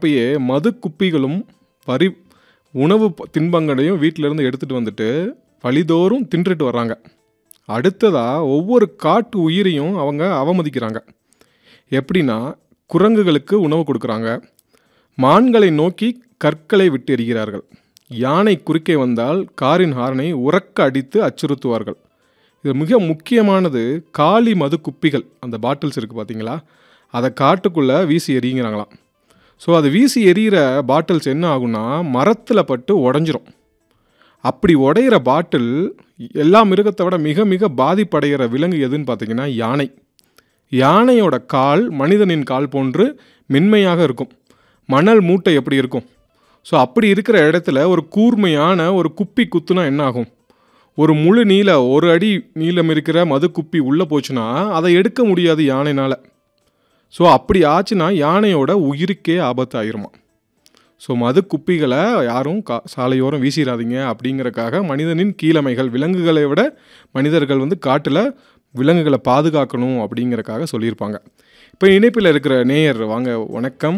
பிறக்கிறப்பயே மது குப்பிகளும் வரி உணவு ப- தின்பங்களையும் வீட்டிலேருந்து எடுத்துகிட்டு வந்துட்டு வழிதோறும் தின்றுட்டு வர்றாங்க அடுத்ததாக ஒவ்வொரு காட்டு உயிரையும் அவங்க அவமதிக்கிறாங்க எப்படின்னா குரங்குகளுக்கு உணவு கொடுக்குறாங்க மான்களை நோக்கி கற்களை விட்டு எறிகிறார்கள் யானை குறுக்கே வந்தால் காரின் ஹார்னை உறக்க அடித்து அச்சுறுத்துவார்கள் இது மிக முக்கியமானது காலி மது குப்பிகள் அந்த பாட்டில்ஸ் இருக்குது பார்த்தீங்களா அதை காட்டுக்குள்ளே வீசி எறிங்கிறாங்களாம் ஸோ அது வீசி எறிகிற பாட்டில்ஸ் என்ன ஆகும்னா மரத்தில் பட்டு உடஞ்சிரும் அப்படி உடையிற பாட்டில் எல்லா மிருகத்தை விட மிக மிக பாதிப்படைகிற விலங்கு எதுன்னு பார்த்தீங்கன்னா யானை யானையோட கால் மனிதனின் கால் போன்று மென்மையாக இருக்கும் மணல் மூட்டை எப்படி இருக்கும் ஸோ அப்படி இருக்கிற இடத்துல ஒரு கூர்மையான ஒரு குப்பி குத்துனா என்ன ஆகும் ஒரு முழு நீள ஒரு அடி நீளம் இருக்கிற மது குப்பி உள்ளே போச்சுன்னா அதை எடுக்க முடியாது யானைனால் ஸோ அப்படி ஆச்சுன்னா யானையோட உயிருக்கே ஆபத்து ஆயிருமா ஸோ மது குப்பிகளை யாரும் கா சாலையோரம் வீசிடாதீங்க அப்படிங்கறக்காக மனிதனின் கீழமைகள் விலங்குகளை விட மனிதர்கள் வந்து காட்டில் விலங்குகளை பாதுகாக்கணும் அப்படிங்கறக்காக சொல்லியிருப்பாங்க இப்போ இணைப்பில் இருக்கிற நேயர் வாங்க வணக்கம்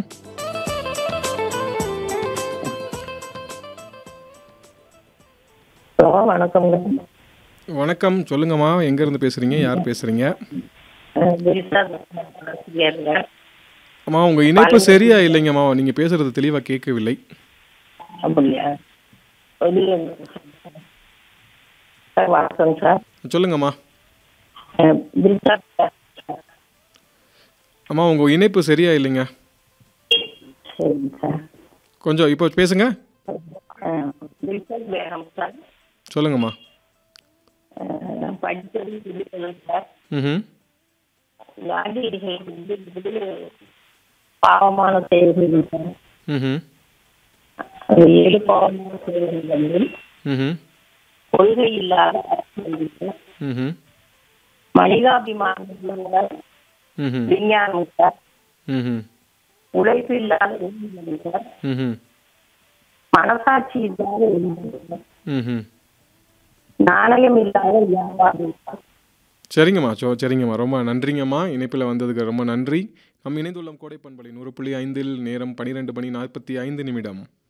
ஹலோ வணக்கம்ங்க வணக்கம் சொல்லுங்கம்மா எங்கேருந்து பேசுகிறீங்க யார் பேசுகிறீங்க அஹ் கிரிசா ஆசிரியருங்க அம்மா உங்கள் இணைப்பு சரியா இல்லைங்கம்மா நீங்கள் பேசுகிறது தெளிவாக கேட்கவில்லை அப்படியா வெளியே சார் வணக்கம் சார் சொல்லுங்கம்மா அஹ் கிரிசா அம்மா உங்கள் இணைப்பு சரியா இல்லைங்க சரிங்க சார் கொஞ்சம் இப்போ பேசுங்க அஹ் கிரிசா பேகம் சார் சொல்லுங்கம்மா அஹ் நான் படித்தது இருக்கிறேன் சார் ம் காந்தியடிகள் வந்து இது பாவமான செயல்கள் சார் ம் அது ஏழு பாவமான செயல்கள் வந்து ம் கொள்கை இல்லாத அரசியல் சார். ம் மனிதாபிமானம் இல்லாத ம் விஞ்ஞானம் சார் ம் உழைப்பு இல்லாத உண்மை சார் ம் மனசாட்சி இல்லாத உண்மை சார் ம் நாணயம் இல்லாத வியாபாரம் சார் சரிங்கம்மா சோ சரிங்கம்மா ரொம்ப நன்றிங்கம்மா இணைப்பில் வந்ததுக்கு ரொம்ப நன்றி நம்ம இணைந்துள்ள கோடை பண்பலை நூறு புள்ளி ஐந்தில் நேரம் பன்னிரெண்டு மணி நாற்பத்தி ஐந்து நிமிடம்